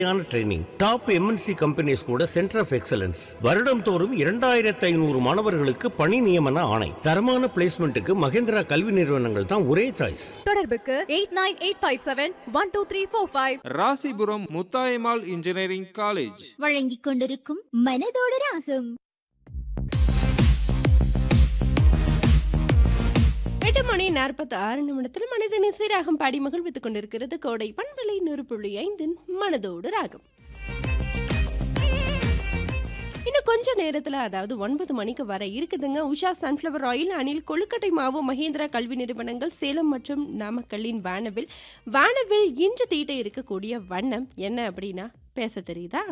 Training top MNC companies கூட centre of excellence வருடம் தோறும் இரண்டாயிரத்தி ஐநூறு மாணவர்களுக்கு பணி நியமன ஆணை தரமான பிளேஸ்மெண்ட்டுக்கு மகேந்திரா கல்வி நிறுவனங்கள் தான் ஒரே சாய்ஸ் தொடர்புக்கு eight nine eight five seven one two three four five Rasipuram Muthayammal engineering college வழங்கிக் கொண்டிருக்கும் மனதோடு ராகம் எட்டு மணி நாற்பத்தி ஆறு நிமிடத்தில் மனிதனை சீராகம் பாடி மகிழ்வித்துக் கொண்டிருக்கிறது கோடை பண்பலை நூறு புள்ளி ஐந்தின் மனதோடு ராகம் இன்னும் கொஞ்ச நேரத்தில் அதாவது ஒன்பது மணிக்கு வர இருக்குதுங்க உஷா சன்ஃப்ளவர் ஆயில் அணில் கொழுக்கட்டை மாவு மகேந்திரா கல்வி நிறுவனங்கள் சேலம் மற்றும் நாமக்கல்லின் வானவில் வானவில் இன்று தீட்ட இருக்கக்கூடிய வண்ணம் என்ன அப்படின்னா பேச தெரியுதா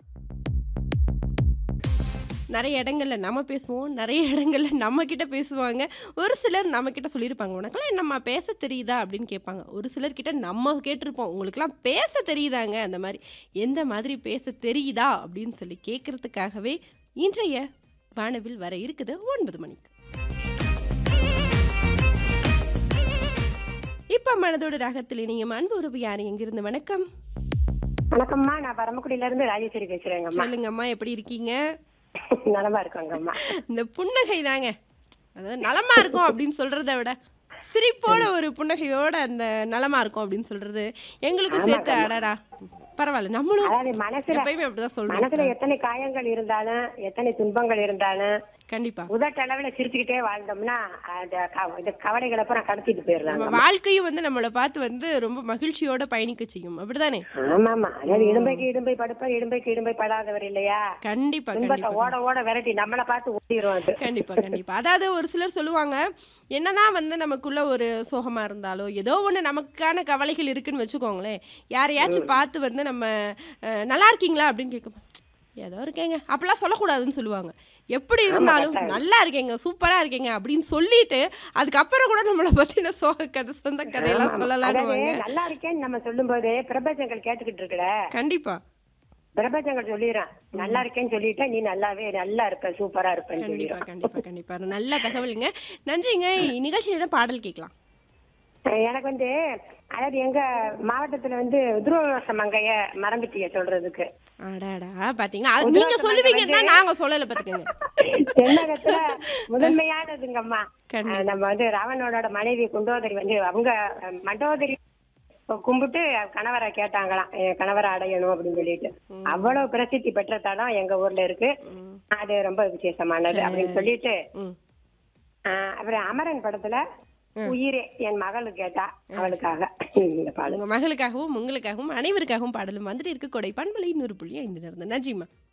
நிறைய இடங்கள்ல நம்ம பேசுவோம் நிறைய இடங்கள்ல நம்ம கிட்ட பேசுவாங்க ஒரு சிலர் நம்ம கிட்ட சொல்லியிருப்பாங்க உனக்கெல்லாம் நம்ம பேச தெரியுதா அப்படின்னு கேட்பாங்க ஒரு சிலர் கிட்ட நம்ம கேட்டிருப்போம் உங்களுக்கெல்லாம் பேச தெரியுதாங்க அந்த மாதிரி எந்த மாதிரி பேச தெரியுதா அப்படின்னு சொல்லி கேட்கறதுக்காகவே இன்றைய வானவில் வர இருக்குது ஒன்பது மணிக்கு இப்ப மனதோட ராகத்தில் இணையும் அன்பு உறவு யாரு எங்கிருந்து வணக்கம் வணக்கம்மா நான் பரமக்குடியில இருந்து ராஜேஸ்வரி பேசுறேங்கம்மா சொல்லுங்கம்மா எப்படி இருக்கீங்க நலமா இருக்கோங்கம்மா இந்த புன்னகை தாங்க அதாவது நலமா இருக்கும் அப்படின்னு சொல்றதை விட சிரிப்போட ஒரு புன்னகையோட அந்த நலமா இருக்கும் அப்படின்னு சொல்றது எங்களுக்கும் சேர்த்து அடடா பரவாயில்ல நம்மளும் அதாவது மனசுல எப்பயுமே அப்படிதான் மனசுல சொல்றோம் எத்தனை காயங்கள் இருந்தாலும் எத்தனை துன்பங்கள் இருந்தாலும் கண்டிப்பா உதட்டளவுல சிரிச்சுக்கிட்டே வாழ்ந்தோம்னா அந்த க- இந்த கவலைகளை அப்புறம் கடத்திட்டு நம்ம போயிடலாம் வாழ்க்கையும் வந்து நம்மளை பார்த்து வந்து ரொம்ப மகிழ்ச்சியோட பயணிக்க செய்யும் அப்படிதானே ஆமாமா அதாவது இடும்பைக்கு இடும்பை படுப்ப இடும்பைக்கு இடும்பை படாதவர் இல்லையா கண்டிப்பா துன்பத்தை கண்டிப்பா ஓட ஓட விரட்டி நம்மளை பார்த்து ஓடிடும் அது கண்டிப்பா கண்டிப்பா அதாவது ஒரு சிலர் சொல்லுவாங்க என்னதான் வந்து நமக்குள்ள ஒரு சோகமா இருந்தாலோ ஏதோ ஒண்ணு நமக்கான கவலைகள் இருக்குன்னு வச்சுக்கோங்களேன் யாரையாச்சும் பார்த்து வந்து நம்ம அஹ், நல்லா இருக்கீங்களா அப்படின்னு கேட்கும் ஏதோ இருக்கேங்க அப்படிலாம் சொல்லக்கூடாதுன்னு சொல்லுவாங்க எப்படி இருந்தாலும் நல்லா இருக்கேங்க சூப்பரா இருக்கேங்க அப்படின்னு சொல்லிட்டு அதுக்கப்புறம் கூட நம்மளை பத்தின சோக கதை சொந்த கதையெல்லாம் அதாவது சொல்லலாம்னு நல்லா இருக்கேன்னு நம்ம சொல்லும் போது பிரபஞ்சங்கள் கேட்டுக்கிட்டு இருக்கல கண்டிப்பா பிரபஞ்சங்கள் சொல்லிடுறான் நல்லா இருக்கேன்னு சொல்லிட்டா நீ நல்லாவே நல்லா இருப்ப சூப்பரா இருப்பேன்னு கண்டிப்பா சொல்லிடுறான் கண்டிப்பா கண்டிப்பா நல்ல தகவலுங்க நன்றிங்க நிகழ்ச்சியில பாடல் கேட்கலாம் எனக்கு வந்து அதாவது எங்க மாவட்டத்துல வந்து துருவ மங்கைய மறந்துட்டிய சொல்றதுக்கு அடாடா பாத்தீங்களா அது நீங்க சொல்லுவீங்கன்னு தான் நாங்க சொல்லல பாத்துக்கங்க தென்னகத்துல முதன்மையானதுங்கம்மா கண்டிப்பா. அஹ் நம்ம வந்து ராவணனோட மனைவி குண்டோதரி வந்து அவங்க அஹ், மண்டோதரி கும்பிட்டு கணவரை கேட்டாங்களாம் என் கணவரை அடையணும் அப்படின்னு சொல்லிட்டு அவ்வளவு பிரசித்தி பெற்ற தடம் எங்க ஊர்ல இருக்கு அது ரொம்ப விசேஷமானது அப்படின்னு சொல்லிட்டு ம் அஹ், அப்புறம் அமரன் படத்துல உயிரே என் மகளுக்கு கேட்டா அவளுக்காக இந்த பாடல் உங்க மகளுக்காகவும் உங்களுக்காகவும் அனைவருக்காகவும் பாடலும் வந்துட்டு இருக்க கொடை பண்பலை நூறு புள்ளி ஐந்து நடந்த நன்றிம்மா